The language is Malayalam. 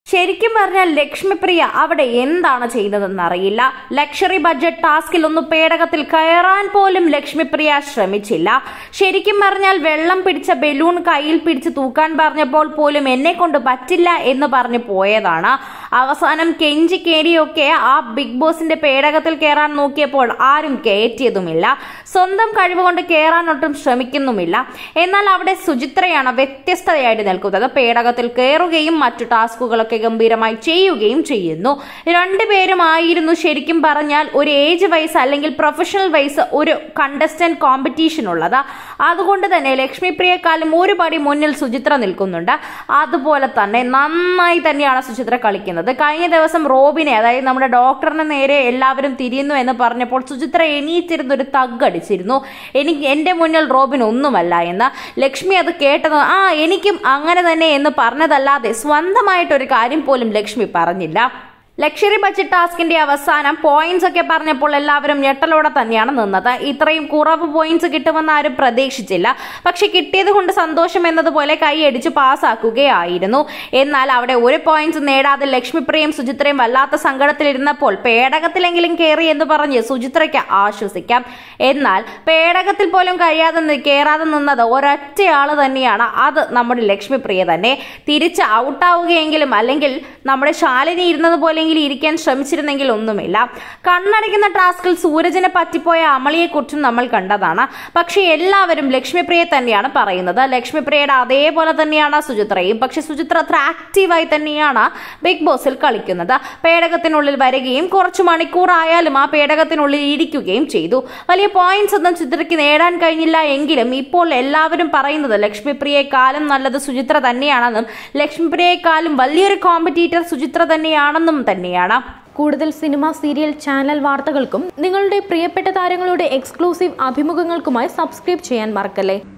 ശരിക്കും പറഞ്ഞാൽ ലക്ഷ്മിപ്രിയ അവിടെ എന്താണ് ചെയ്തതെന്ന് അറിയില്ല ലക്ഷറി ബഡ്ജറ്റ് ടാസ്കിൽ ഒന്ന് പേടകത്തിൽ കയറാൻ പോലും ലക്ഷ്മിപ്രിയ ശ്രമിച്ചില്ല ശരിക്കും പറഞ്ഞാൽ വെള്ളം പിടിച്ച ബലൂൺ കയ്യിൽ പിടിച്ച് തൂക്കാൻ പറഞ്ഞപ്പോൾ പോലും എന്നെ കൊണ്ട് പറ്റില്ല എന്ന് പറഞ്ഞു പോയതാണ് അവസാനം കെഞ്ചി കേടിയൊക്കെ ആ ബിഗ് ബോസിന്റെ പേടകത്തിൽ കയറാൻ നോക്കിയപ്പോൾ ആരും കയറ്റിയതുമില്ല സ്വന്തം കഴിവുകൊണ്ട് കയറാൻ ഒട്ടും ശ്രമിക്കുന്നുമില്ല എന്നാൽ അവിടെ സുചിത്രയാണ് വ്യത്യസ്തതയായിട്ട് നിൽക്കുന്നത് പേടകത്തിൽ കയറുകയും മറ്റു ടാസ്കുകളൊക്കെ ഗംഭീരമായി ചെയ്യുകയും ചെയ്യുന്നു രണ്ടുപേരും ആയിരുന്നു ശരിക്കും പറഞ്ഞാൽ ഒരു ഏജ് വൈസ് അല്ലെങ്കിൽ പ്രൊഫഷണൽ വൈസ് ഒരു കണ്ടസ്റ്റന്റ് കോമ്പറ്റീഷൻ ഉള്ളത് അതുകൊണ്ട് തന്നെ ലക്ഷ്മിപ്രിയക്കാളും ഒരു പടി മുന്നിൽ സുചിത്ര നിൽക്കുന്നുണ്ട് അതുപോലെ തന്നെ നന്നായി തന്നെയാണ് സുചിത്ര കളിക്കുന്നത് കഴിഞ്ഞ ദിവസം റോബിനെ അതായത് നമ്മുടെ ഡോക്ടറിന് നേരെ എല്ലാവരും തിരിയുന്നു എന്ന് പറഞ്ഞപ്പോൾ സുചിത്ര എണീറ്റിരുന്ന ഒരു തഗ് അടിച്ചിരുന്നു എനിക്ക് എന്റെ മുന്നിൽ റോബിൻ ഒന്നുമല്ല എന്ന് ലക്ഷ്മി അത് കേട്ടത് ആ എനിക്കും അങ്ങനെ തന്നെ എന്ന് പറഞ്ഞതല്ലാതെ സ്വന്തമായിട്ടൊരു കാര്യം പോലും ലക്ഷ്മി പറഞ്ഞില്ല ലക്ഷറി ബഡ്ജറ്റ് ടാസ്കിന്റെ അവസാനം പോയിന്റ്സ് ഒക്കെ പറഞ്ഞപ്പോൾ എല്ലാവരും ഞെട്ടലോടെ തന്നെയാണ് നിന്നത് ഇത്രയും കുറവ് പോയിന്റ്സ് കിട്ടുമെന്ന് ആരും പ്രതീക്ഷിച്ചില്ല പക്ഷെ കിട്ടിയത് കൊണ്ട് സന്തോഷം എന്നതുപോലെ കൈയടിച്ച് പാസ്സാക്കുകയായിരുന്നു എന്നാൽ അവിടെ ഒരു പോയിന്റ്സ് നേടാതെ ലക്ഷ്മിപ്രിയയും സുചിത്രയും വല്ലാത്ത സങ്കടത്തിലിരുന്നപ്പോൾ പേടകത്തിലെങ്കിലും കയറി എന്ന് പറഞ്ഞ് സുചിത്രയ്ക്ക് ആശ്വസിക്കാം എന്നാൽ പേടകത്തിൽ പോലും കഴിയാതെ നി- കയറാതെ നിന്നത് ഒരൊറ്റയാള് തന്നെയാണ് അത് നമ്മുടെ ലക്ഷ്മിപ്രിയ തന്നെ തിരിച്ച് ഔട്ടാവുകയെങ്കിലും അല്ലെങ്കിൽ നമ്മുടെ ശാലിനി ഇരുന്നത് പോലെങ്കിലും ഇരിക്കാൻ ശ്രമിച്ചിരുന്നെങ്കിൽ ഒന്നുമില്ല കണ്ണടയ്ക്കുന്ന ടാസ്കിൽ സൂരജിനെ പറ്റിപ്പോയ അമളിയെക്കുറിച്ചും നമ്മൾ കണ്ടതാണ് പക്ഷെ എല്ലാവരും ലക്ഷ്മിപ്രിയെ തന്നെയാണ് പറയുന്നത് ലക്ഷ്മിപ്രിയയുടെ അതേപോലെ തന്നെയാണ് സുചിത്രയും പക്ഷെ സുചിത്ര അത്ര ആക്റ്റീവായി തന്നെയാണ് ബിഗ് ബോസിൽ കളിക്കുന്നത് പേടകത്തിനുള്ളിൽ വരികയും കുറച്ച് മണിക്കൂർ ആയാലും ആ പേടകത്തിനുള്ളിൽ ഇരിക്കുകയും ചെയ്തു വലിയ പോയിന്റ്സ് ഒന്നും ചിത്രയ്ക്ക് നേടാൻ കഴിഞ്ഞില്ല എങ്കിലും ഇപ്പോൾ എല്ലാവരും പറയുന്നത് ലക്ഷ്മിപ്രിയേക്കാളും നല്ലത് സുചിത്ര തന്നെയാണെന്നും ലക്ഷ്മിപ്രിയേക്കാളും വലിയൊരു കോമ്പറ്റീറ്റർ സുചിത്ര തന്നെയാണെന്നും തന്നെയാണ് കൂടുതൽ സിനിമ സീരിയൽ ചാനൽ വാർത്തകൾക്കും നിങ്ങളുടെ പ്രിയപ്പെട്ട താരങ്ങളുടെ എക്സ്ക്ലൂസീവ് അഭിമുഖങ്ങൾക്കുമായി സബ്സ്ക്രൈബ് ചെയ്യാൻ മറക്കല്ലേ